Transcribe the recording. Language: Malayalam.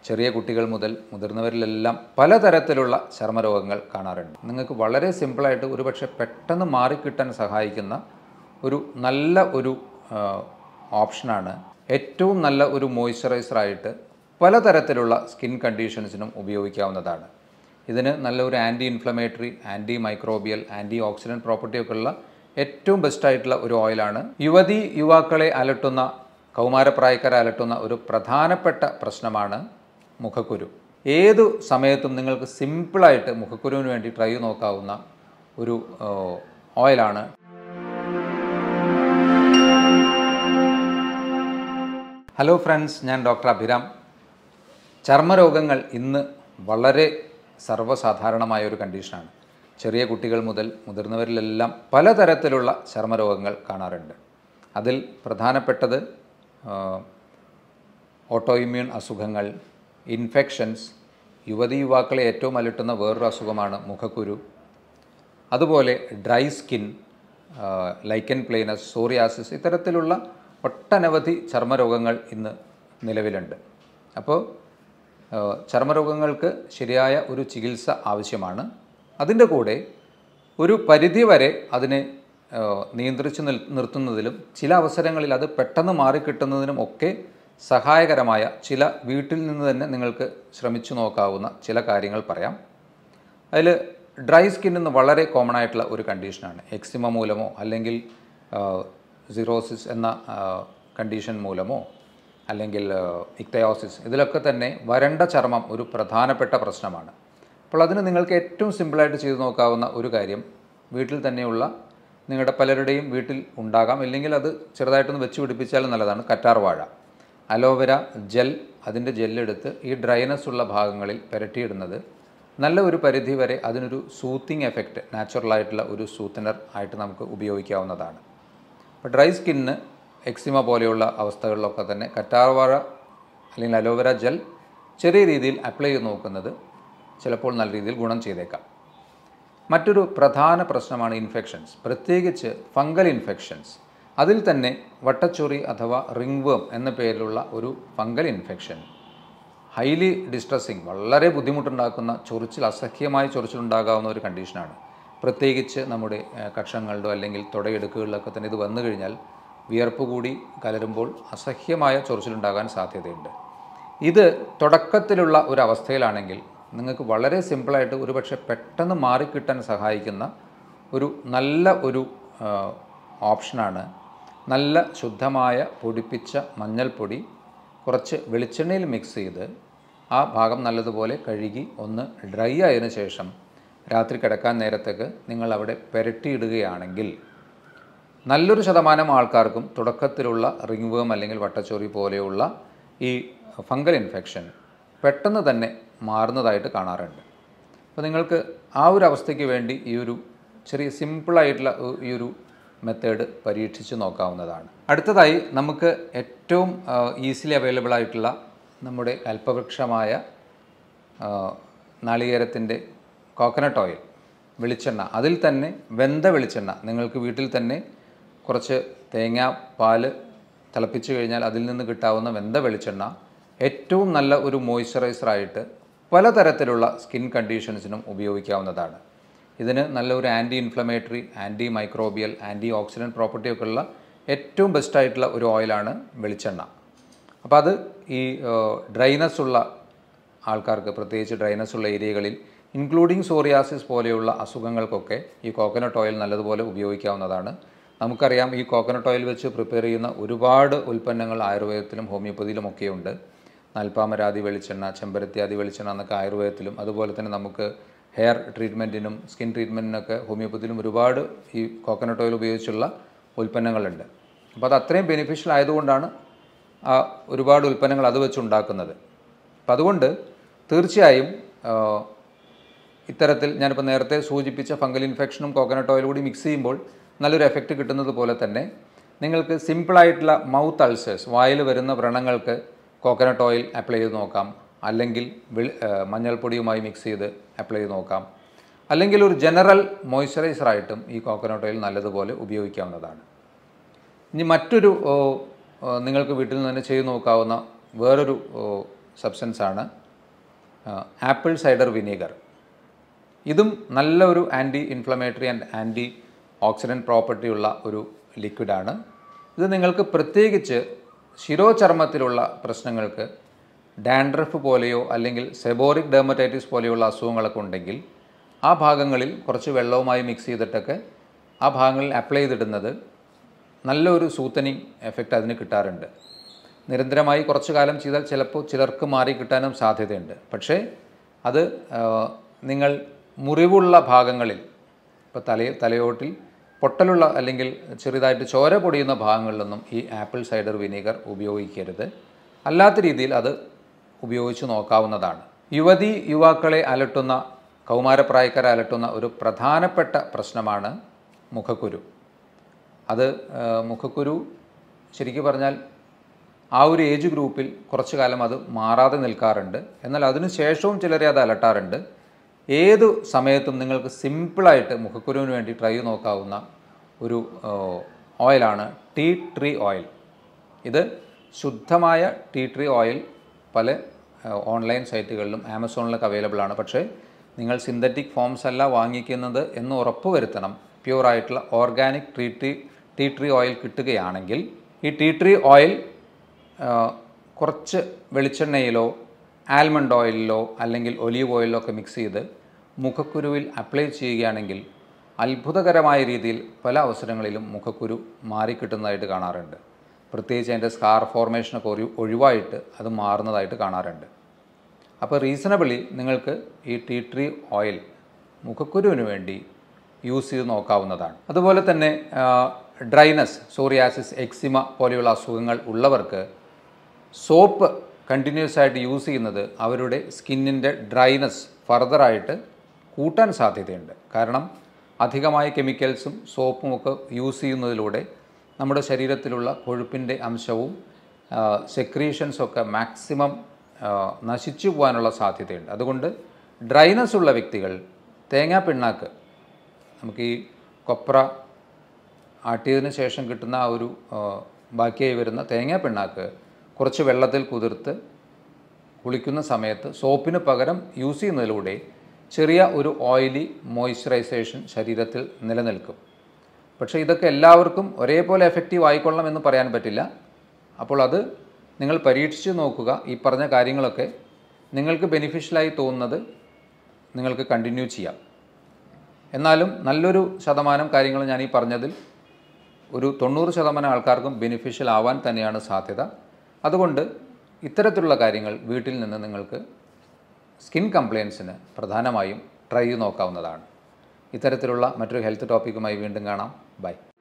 ചെറിയ കുട്ടികൾ മുതൽ മുതിർന്നവരിലെല്ലാം പലതരത്തിലുള്ള ചർമ്മരോഗങ്ങൾ കാണാറുണ്ട് നിങ്ങൾക്ക് വളരെ സിമ്പിളായിട്ട് ഒരുപക്ഷെ പെട്ടെന്ന് മാറിക്കിട്ടാൻ സഹായിക്കുന്ന ഒരു നല്ല ഒരു ആ, ഓപ്ഷനാണ് ഏറ്റവും നല്ല ഒരു മോയ്സ്ചറൈസറായിട്ട് പലതരത്തിലുള്ള സ്കിൻ കണ്ടീഷൻസിനും ഉപയോഗിക്കാവുന്നതാണ് ഇതിന് നല്ലൊരു anti inflammatory antimicrobial antioxidant പ്രോപ്പർട്ടിയൊക്കെ ഉള്ള ഏറ്റവും ബെസ്റ്റ് ആയിട്ടുള്ള ഒരു ഓയിലാണ് യുവതി യുവാക്കളെ അലട്ടുന്ന കൗമാരപ്രായക്കാരെ അലട്ടുന്ന ഒരു പ്രധാനപ്പെട്ട പ്രശ്നമാണ് മുഖക്കുരു ഏതു സമയത്തും നിങ്ങൾക്ക് സിമ്പിളായിട്ട് മുഖക്കുരുവിന് വേണ്ടി ട്രൈ ചെയ്ത് നോക്കാവുന്ന ഒരു ആ, ഓയിലാണ് ഹലോ ഫ്രണ്ട്സ് ഞാൻ ഡോക്ടർ അഭിരാം ചർമ്മരോഗങ്ങൾ ഇന്ന് വളരെ സർവ്വസാധാരണമായ ഒരു കണ്ടീഷനാണ് ചെറിയ കുട്ടികൾ മുതൽ മുതിർന്നവരിലെല്ലാം പലതരത്തിലുള്ള ചർമ്മരോഗങ്ങൾ കാണാറുണ്ട് അതിൽ പ്രധാനപ്പെട്ടത് ഓട്ടോ ഇമ്മ്യൂൺ അസുഖങ്ങൾ ഇൻഫെക്ഷൻസ് യുവതി യുവാക്കളെ ഏറ്റവും അലട്ടുന്ന വേറൊരു അസുഖമാണ് മുഖക്കുരു അതുപോലെ dry skin lichen planus psoriasis ഇത്തരത്തിലുള്ള ഒട്ടനവധി ചർമ്മരോഗങ്ങൾ ഇന്ന് നിലവിലുണ്ട് അപ്പോൾ ആ, ചർമ്മരോഗങ്ങൾക്ക് ശരിയായ ഒരു ചികിത്സ ആവശ്യമാണ് അതിൻ്റെ കൂടെ ഒരു പരിധി വരെ അതിനെ ആ, നിയന്ത്രിച്ച് നിൽ നിർത്തുന്നതിലും ചില അവസരങ്ങളിൽ അത് പെട്ടെന്ന് മാറിക്കിട്ടുന്നതിനും ഒക്കെ സഹായകരമായ ചില വീട്ടിൽ നിന്ന് തന്നെ നിങ്ങൾക്ക് ശ്രമിച്ചു നോക്കാവുന്ന ചില കാര്യങ്ങൾ പറയാം അതിൽ ഡ്രൈ സ്കിൻ എന്ന് വളരെ കോമൺ ആയിട്ടുള്ള ഒരു കണ്ടീഷനാണ് എക്സിമ മൂലമോ അല്ലെങ്കിൽ സിറോസിസ് എന്ന കണ്ടീഷൻ മൂലമോ അല്ലെങ്കിൽ ഇക്തയോസിസ് ഇതിലൊക്കെ തന്നെ വരണ്ട ചർമ്മം ഒരു പ്രധാനപ്പെട്ട പ്രശ്നമാണ് അപ്പോൾ അതിന് നിങ്ങൾക്ക് ഏറ്റവും സിമ്പിളായിട്ട് ചെയ്തു നോക്കാവുന്ന ഒരു കാര്യം വീട്ടിൽ തന്നെയുള്ള നിങ്ങളുടെ പലരുടെയും വീട്ടിൽ ഉണ്ടാകാം ഇല്ലെങ്കിൽ അത് ചെറുതായിട്ടൊന്ന് വെച്ച് പിടിപ്പിച്ചാലും നല്ലതാണ് കറ്റാർ വാഴ അലോവര ജെൽ അതിൻ്റെ ജെല്ലെടുത്ത് ഈ ഡ്രൈനസ് ഉള്ള ഭാഗങ്ങളിൽ പുരട്ടിയിടുന്നത് നല്ല ഒരു പരിധി വരെ അതിനൊരു സൂത്തിങ് എഫക്റ്റ് നാച്ചുറലായിട്ടുള്ള ഒരു സൂത്തനർ ആയിട്ട് നമുക്ക് ഉപയോഗിക്കാവുന്നതാണ് അപ്പോൾ ഡ്രൈ സ്കിന്നിന് എക്സിമ പോലെയുള്ള അവസ്ഥകളിലൊക്കെ തന്നെ കറ്റാർവാഴ അല്ലെങ്കിൽ അലോവര ജെൽ ചെറിയ രീതിയിൽ അപ്ലൈ ചെയ്ത് നോക്കുന്നത് ചിലപ്പോൾ നല്ല രീതിയിൽ ഗുണം ചെയ്തേക്കാം മറ്റൊരു പ്രധാന പ്രശ്നമാണ് ഇൻഫെക്ഷൻസ് പ്രത്യേകിച്ച് ഫംഗൽ ഇൻഫെക്ഷൻസ് അതിൽ തന്നെ വട്ടച്ചൊറി അഥവാ റിംഗ് വേം എന്ന പേരിലുള്ള ഒരു ഫംഗൽ ഇൻഫെക്ഷൻ ഹൈലി ഡിസ്ട്രസ്സിങ് വളരെ ബുദ്ധിമുട്ടുണ്ടാക്കുന്ന ചൊറിച്ചിൽ അസഹ്യമായ ചൊറിച്ചിലുണ്ടാകാവുന്ന ഒരു കണ്ടീഷനാണ് പ്രത്യേകിച്ച് നമ്മുടെ ഏഹ്, കക്ഷങ്ങളിലോ അല്ലെങ്കിൽ തുടയെടുക്കുകളിലൊക്കെ തന്നെ ഇത് വന്നു കഴിഞ്ഞാൽ വിയർപ്പ് കൂടി കലരുമ്പോൾ അസഹ്യമായ ചൊറിച്ചിലുണ്ടാകാൻ സാധ്യതയുണ്ട് ഇത് തുടക്കത്തിലുള്ള ഒരു അവസ്ഥയിലാണെങ്കിൽ നിങ്ങൾക്ക് വളരെ സിമ്പിളായിട്ട് ഒരുപക്ഷെ പെട്ടെന്ന് മാറിക്കിട്ടാൻ സഹായിക്കുന്ന ഒരു നല്ല ഒരു ആ, ഓപ്ഷനാണ് നല്ല ശുദ്ധമായ പൊടിപ്പിച്ച മഞ്ഞൾപ്പൊടി കുറച്ച് വെളിച്ചെണ്ണയിൽ മിക്സ് ചെയ്ത് ആ ഭാഗം നല്ലതുപോലെ കഴുകി ഒന്ന് ഡ്രൈ ആയതിനു ശേഷം രാത്രി കിടക്കാൻ നേരത്തേക്ക് നിങ്ങൾ അവിടെ പുരട്ടിയിടുകയാണെങ്കിൽ നല്ലൊരു ശതമാനം ആൾക്കാർക്കും തുടക്കത്തിലുള്ള റിംഗ് വേം അല്ലെങ്കിൽ വട്ടച്ചൊറി പോലെയുള്ള ഈ ഫംഗൽ ഇൻഫെക്ഷൻ പെട്ടെന്ന് തന്നെ മാറുന്നതായിട്ട് കാണാറുണ്ട് അപ്പോൾ നിങ്ങൾക്ക് ആ ഒരു അവസ്ഥയ്ക്ക് വേണ്ടി ഈ ഒരു ചെറിയ സിമ്പിളായിട്ടുള്ള ഈ ഒരു മെത്തേഡ് പരീക്ഷിച്ച് നോക്കാവുന്നതാണ് അടുത്തതായി നമുക്ക് ഏറ്റവും ഈസിലി അവൈലബിൾ ആയിട്ടുള്ള നമ്മുടെ കൽപ്പവൃക്ഷമായ നാളികേരത്തിൻ്റെ കോക്കനട്ട് ഓയിൽ വെളിച്ചെണ്ണ അതിൽ തന്നെ വെന്ത വെളിച്ചെണ്ണ നിങ്ങൾക്ക് വീട്ടിൽ തന്നെ കുറച്ച് തേങ്ങ പാല് തിളപ്പിച്ച് കഴിഞ്ഞാൽ അതിൽ നിന്ന് കിട്ടാവുന്ന വെന്ത വെളിച്ചെണ്ണ ഏറ്റവും നല്ല ഒരു മോയ്സ്ചറൈസറായിട്ട് പലതരത്തിലുള്ള സ്കിൻ കണ്ടീഷൻസിനും ഉപയോഗിക്കാവുന്നതാണ് ഇതിന് നല്ലൊരു anti inflammatory antimicrobial antioxidant പ്രോപ്പർട്ടിയൊക്കെ ഉള്ള ഏറ്റവും ബെസ്റ്റ് ആയിട്ടുള്ള ഒരു ഓയിലാണ് വെളിച്ചെണ്ണ അപ്പോൾ അത് ഈ ഡ്രൈനസ് ഉള്ള ആൾക്കാർക്ക് പ്രത്യേകിച്ച് ഡ്രൈനസ് ഉള്ള ഏരിയകളിൽ ഇൻക്ലൂഡിങ് സോറിയാസിസ് പോലെയുള്ള അസുഖങ്ങൾക്കൊക്കെ ഈ കോക്കനട്ട് ഓയിൽ നല്ലതുപോലെ ഉപയോഗിക്കാവുന്നതാണ് നമുക്കറിയാം ഈ കോക്കനട്ട് ഓയിൽ വെച്ച് പ്രിപ്പയർ ചെയ്യുന്ന ഒരുപാട് ഉൽപ്പന്നങ്ങൾ ആയുർവേദത്തിലും ഹോമിയോപ്പതിയിലും ഒക്കെയുണ്ട് നൽപ്പാമരാതി വെളിച്ചെണ്ണ ചെമ്പരത്തിയാതി വെളിച്ചെണ്ണ എന്നൊക്കെ ആയുർവേദത്തിലും അതുപോലെ തന്നെ നമുക്ക് ഹെയർ ട്രീറ്റ്മെൻറ്റിനും സ്കിൻ ട്രീറ്റ്മെൻറ്റിനൊക്കെ ഹോമിയോപ്പതിയിലും ഒരുപാട് ഈ കോക്കനട്ട് ഓയിൽ ഉപയോഗിച്ചുള്ള ഉൽപ്പന്നങ്ങളുണ്ട് അപ്പോൾ അത് അത്രയും ബെനിഫിഷ്യൽ ആയതുകൊണ്ടാണ് ആ ഒരുപാട് ഉൽപ്പന്നങ്ങൾ അത് വെച്ച് ഉണ്ടാക്കുന്നത് അപ്പം അതുകൊണ്ട് തീർച്ചയായും ആ, ഇത്തരത്തിൽ ഞാനിപ്പോൾ നേരത്തെ സൂചിപ്പിച്ച ഫംഗൽ ഇൻഫെക്ഷനും കോക്കനട്ട് ഓയിൽ കൂടി മിക്സ് ചെയ്യുമ്പോൾ നല്ലൊരു എഫക്റ്റ് കിട്ടുന്നത് പോലെ തന്നെ നിങ്ങൾക്ക് സിമ്പിളായിട്ടുള്ള മൗത്ത് അൾസേഴ്സ് വായിൽ വരുന്ന വ്രണങ്ങൾക്ക് കോക്കനട്ട് ഓയിൽ അപ്ലൈ ചെയ്ത് നോക്കാം അല്ലെങ്കിൽ വെളി ആ, മഞ്ഞൾപ്പൊടിയുമായി മിക്സ് ചെയ്ത് അപ്ലൈ ചെയ്ത് നോക്കാം അല്ലെങ്കിൽ ഒരു ജനറൽ മോയ്സ്ചറൈസറായിട്ടും ഈ കോക്കനട്ട് ഓയിൽ നല്ലതുപോലെ ഉപയോഗിക്കാവുന്നതാണ് ഇനി മറ്റൊരു ഓ, ഓ, നിങ്ങൾക്ക് വീട്ടിൽ നിന്ന് തന്നെ ചെയ്ത് നോക്കാവുന്ന വേറൊരു ഓ, സബ്സ്റ്റൻസ് ആണ് ആപ്പിൾ സൈഡർ വിനീഗർ ഇതും നല്ല ഒരു anti inflammatory and antioxidant property ഉള്ള ഒരു ലിക്വിഡാണ് ഇത് നിങ്ങൾക്ക് പ്രത്യേകിച്ച് ശിരോചർമ്മത്തിലുള്ള പ്രശ്നങ്ങൾക്ക് ഡാൻഡ്രഫ് പോലെയോ അല്ലെങ്കിൽ സെബോറിക് ഡെർമറ്റൈറ്റിസ് പോലെയുള്ള അസുഖങ്ങളൊക്കെ ഉണ്ടെങ്കിൽ ആ ഭാഗങ്ങളിൽ കുറച്ച് വെള്ളവുമായി മിക്സ് ചെയ്തിട്ടൊക്കെ ആ ഭാഗങ്ങളിൽ അപ്ലൈ ചെയ്തിടുന്നത് നല്ലൊരു സൂത്തനിങ് എഫക്റ്റ് അതിന് കിട്ടാറുണ്ട് നിരന്തരമായി കുറച്ചു കാലം ചെയ്താൽ ചിലപ്പോൾ ചിലർക്ക് മാറി കിട്ടാനും സാധ്യതയുണ്ട് പക്ഷേ അത് ആ, നിങ്ങൾ മുറിവുള്ള ഭാഗങ്ങളിൽ ഇപ്പോൾ തല തലയോട്ടിൽ പൊട്ടലുള്ള അല്ലെങ്കിൽ ചെറുതായിട്ട് ചോര പൊടിയുന്ന ഭാഗങ്ങളിലൊന്നും ഈ ആപ്പിൾ സൈഡർ വിനീഗർ ഉപയോഗിക്കരുത് അല്ലാത്ത രീതിയിൽ അത് ഉപയോഗിച്ച് നോക്കാവുന്നതാണ് യുവതി യുവാക്കളെ അലട്ടുന്ന കൗമാരപ്രായക്കാരെ അലട്ടുന്ന ഒരു പ്രധാനപ്പെട്ട പ്രശ്നമാണ് മുഖക്കുരു അത് ആ, മുഖക്കുരു ശരിക്കും പറഞ്ഞാൽ ആ ഒരു ഏജ് ഗ്രൂപ്പിൽ കുറച്ചു കാലം അത് മാറാതെ നിൽക്കാറുണ്ട് എന്നാൽ അതിനു ശേഷവും ചിലരെ അത് അലട്ടാറുണ്ട് ഏത് സമയത്തും നിങ്ങൾക്ക് സിമ്പിളായിട്ട് മുഖക്കുരുവിന് വേണ്ടി ട്രൈ ചെയ്ത് നോക്കാവുന്ന ഒരു ആ, ഓയിലാണ് ടീ ട്രീ ഓയിൽ ഇത് ശുദ്ധമായ ടീ ട്രീ ഓയിൽ പല ആ, ഓൺലൈൻ സൈറ്റുകളിലും ആമസോണിലൊക്കെ അവൈലബിൾ ആണ് പക്ഷേ നിങ്ങൾ സിന്തറ്റിക് ഫോംസ് അല്ല വാങ്ങിക്കുന്നത് എന്ന് ഉറപ്പ് വരുത്തണം പ്യൂർ ആയിട്ടുള്ള organic tea tree tea tree oil കിട്ടുകയാണെങ്കിൽ ഈ ടീ ട്രീ ഓയിൽ ആ, കുറച്ച് വെളിച്ചെണ്ണയിലോ ആൽമണ്ട് ഓയിലിലോ അല്ലെങ്കിൽ ഒലീവ് ഓയിലിലോ ഒക്കെ മിക്സ് ചെയ്ത് മുഖക്കുരുവിൽ അപ്ലൈ ചെയ്യുകയാണെങ്കിൽ അത്ഭുതകരമായ രീതിയിൽ പല അവസരങ്ങളിലും മുഖക്കുരു മാറിക്കിട്ടുന്നതായിട്ട് കാണാറുണ്ട് പ്രത്യേകിച്ച് അതിൻ്റെ സ്കാർ ഫോർമേഷനൊക്കെ ഒരു ഒഴിവായിട്ട് അത് മാറുന്നതായിട്ട് കാണാറുണ്ട് അപ്പോൾ റീസണബിളി നിങ്ങൾക്ക് ഈ ടീ ട്രീ ഓയിൽ മുഖക്കുരുവിന് വേണ്ടി യൂസ് ചെയ്ത് നോക്കാവുന്നതാണ് അതുപോലെ തന്നെ ഡ്രൈനസ് സോറിയാസിസ് എക്സിമ പോലെയുള്ള അസുഖങ്ങൾ ഉള്ളവർക്ക് സോപ്പ് കണ്ടിന്യൂസ് ആയിട്ട് യൂസ് ചെയ്യുന്നത് അവരുടെ സ്കിന്നിൻ്റെ ഡ്രൈനസ് ഫർദറായിട്ട് കൂട്ടാൻ സാധ്യതയുണ്ട് കാരണം അധികമായ കെമിക്കൽസും സോപ്പും ഒക്കെ യൂസ് ചെയ്യുന്നതിലൂടെ നമ്മുടെ ശരീരത്തിലുള്ള കൊഴുപ്പിൻ്റെ അംശവും സെക്രീഷൻസും ഒക്കെ മാക്സിമം നശിച്ചു പോകാനുള്ള സാധ്യതയുണ്ട് അതുകൊണ്ട് ഡ്രൈനസ് ഉള്ള വ്യക്തികൾ തേങ്ങാ പിണ്ണാക്ക് നമുക്ക് ഈ കൊപ്ര ആട്ടിയതിന് ശേഷം കിട്ടുന്ന ആ ഒരു ആ, ബാക്കിയായി വരുന്ന തേങ്ങാ പിണ്ണാക്ക് കുറച്ച് വെള്ളത്തിൽ കുതിർത്ത് കുളിക്കുന്ന സമയത്ത് സോപ്പിന് പകരം യൂസ് ചെയ്യുന്നതിലൂടെ ചെറിയ ഒരു ഓയിലി മോയ്സ്ചറൈസേഷൻ ശരീരത്തിൽ നിലനിൽക്കും പക്ഷേ ഇതൊക്കെ എല്ലാവർക്കും ഒരേപോലെ എഫക്റ്റീവ് ആയിക്കൊള്ളണം എന്ന് പറയാൻ പറ്റില്ല അപ്പോൾ അത് നിങ്ങൾ പരീക്ഷിച്ച് നോക്കുക ഈ പറഞ്ഞ കാര്യങ്ങളൊക്കെ നിങ്ങൾക്ക് ബെനിഫിഷ്യലായി തോന്നുന്നത് നിങ്ങൾക്ക് കണ്ടിന്യൂ ചെയ്യാം എന്നാലും നല്ലൊരു ശതമാനം കാര്യങ്ങൾ ഞാൻ ഈ പറഞ്ഞതിൽ ഒരു തൊണ്ണൂറ് ശതമാനം ആൾക്കാർക്കും ബെനിഫിഷ്യൽ ആവാൻ തന്നെയാണ് സാധ്യത അതുകൊണ്ട് ഇത്തരത്തിലുള്ള കാര്യങ്ങൾ വീട്ടിൽ നിന്ന് നിങ്ങൾക്ക് സ്കിൻ കംപ്ലയിൻസിന് പ്രധാനമായും ട്രൈ ചെയ്ത് നോക്കാവുന്നതാണ് ഇത്തരത്തിലുള്ള മറ്റൊരു ഹെൽത്ത് ടോപ്പിക്കുമായി വീണ്ടും കാണാം ബൈ